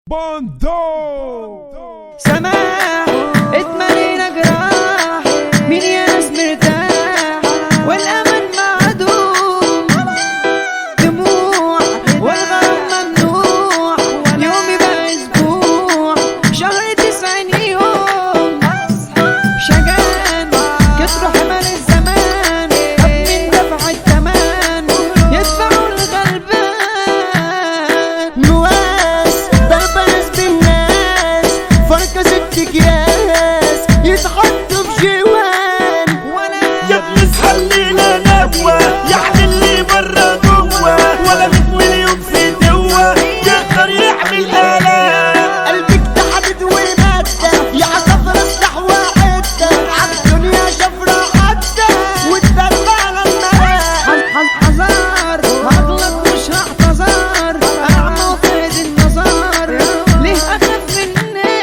باندو سماح اتمنينا جراح مين يا ناس مرتاح والامل معدوم دموع والغرام ممنوع يومي بقى اسبوع شهر تسعين يوم شجان كتروا حمل الزمان طب مين دفع الثمن يدفعوا الغلبان نواس ضربة ناس بالناس فرقة ست اكياس يتحطوا في جوان وانا يا ابني خلينا نوى يعني اللي برا جوا ولا مية مليون في دوا يقدر يعمل آلام قلبك تحدد ومادة يا عصفر اصلح وعدة عالدنيا شفرة حتى والدرب على النواس حظ حظ حذار هغلط مش هعتذر اعمى وفقد النظر ليه اخاف مني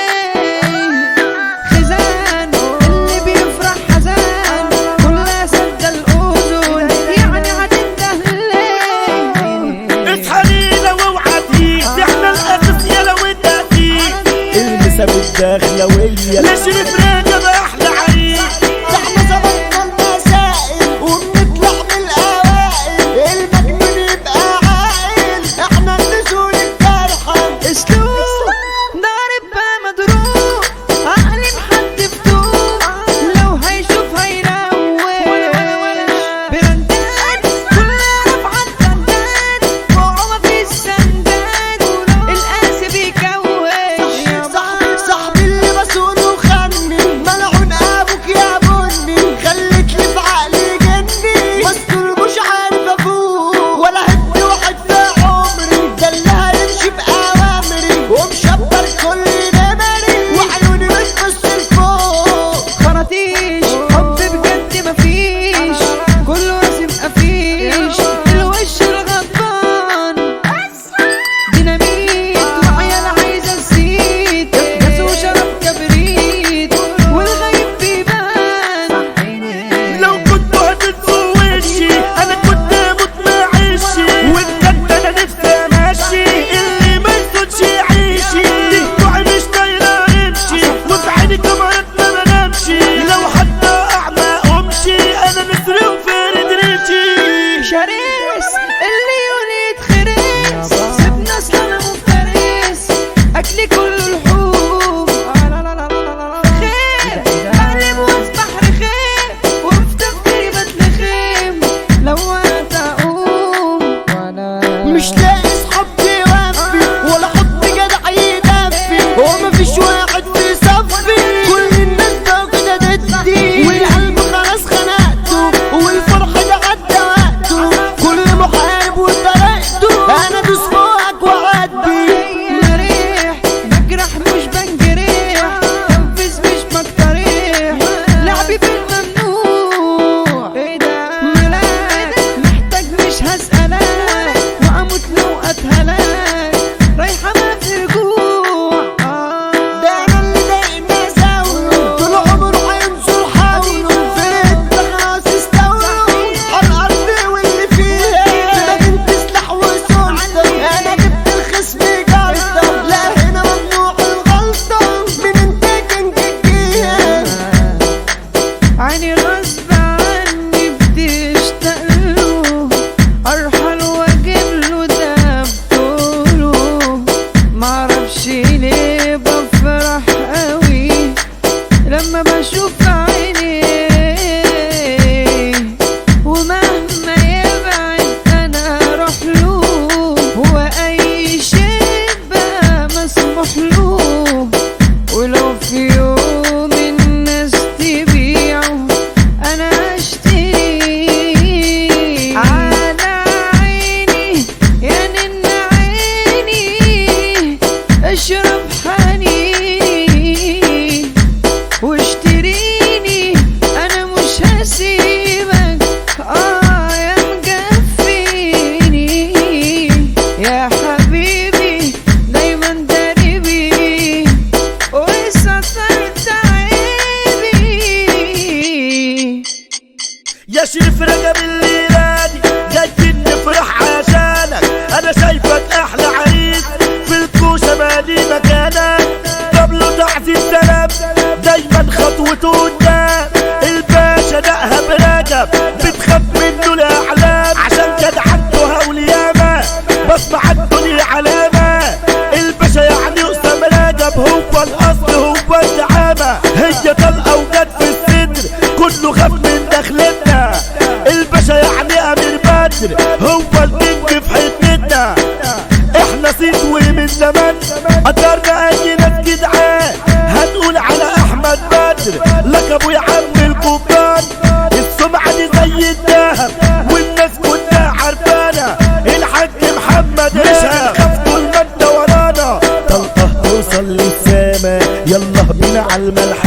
خزان اللي بيفرح حزان كلها سد الاذن يعني هتنده ليه اصحى واوعى تهيج احنا الاغصية لو التأكيد المسا بالداخلوية نشرب راجب احلى عريس احنا ظبطنا المسائل وبنطلع من الاوائل المجنون يبقى عاقل احنا النزول الجرحى اسلوب ضارب بقى مضروب عقلي محد فتوب لو هيشوف هيروق براندات كلها رافعة التندات وعمى في السندات القاسي بيكوش صاحبي صاحبي اللي بسونه وخني ملعون ابوك يا بني خليت لي في عقلي جني بس مش عارف افوق ولا هد واحد في عمري ده اللي هيمشي باوامري ومشبر كل نمري وعيوني بتبص لفوق خراطيش حب بجد مفيش كله راسم قفيش الوش الغضبان ديناميت وعيال عايزه الزيت جاز وشرب كبريت والغيب بيبان لو كنت هتنسوا وشي انا كنت اموت معيشي وبجد انا نفسي امشي اللي ما يسودش يعيشي دموعي مش طايره امشي وفي عيني كمان ما بنامشي لو حتى اعمى امشي انا نسر وفارد ريشي شريس اللي يولي يتخرس سيبنا اصل انا مفترس اكلي كله لحوم خير بقلب واصبح رخيم وفي تفكيري بتلخم لو انا اقوم مش لاقي صحاب يوفي ولا حب جدع يدفي ومفيش واحد في صفي كل الناس بقوا كده ضدي والقلب خلاص خنقته والفرح ده عدى وقته كل محارب وطريقته انا دوس فوقك وعدي مريح بجرح مش بنجريح تنفذ مش بقتريح لعبي في الممنوع ملاك محتاج مش هسألك وأموت لو أتهلك رايحة ما في رجوع ده انا اللي ضايقنا زاوله طول عمره هينصر حاوله في الدنيا خلاص استولوا على الارض واللي فيها مدينة سلاح وسلطة انا جبت الخصم جلطة لا هنا ممنوع الغلطة من انت جنجيها عيني غصب عني بتشتاق له ارحل واجيب له ده بطوله معرفش ليه بفرح قوي لما بشوف عيني ومهما يبعد انا اروح له هو اي شيء بقى مسموح له ولو في يوم الناس تبيعه انا اشتري على عيني يا نن عيني اشرب حنيني واشتري قدرنا اي ناس جدعان هنقول على احمد بدر لقبه يا عم الكوبان السمعة دي زي الذهب والناس كلها عارفانا الحاج محمد مش هنخاف طول ما انت ورانا طلقه توصل للسما يلا بينا على الملحمة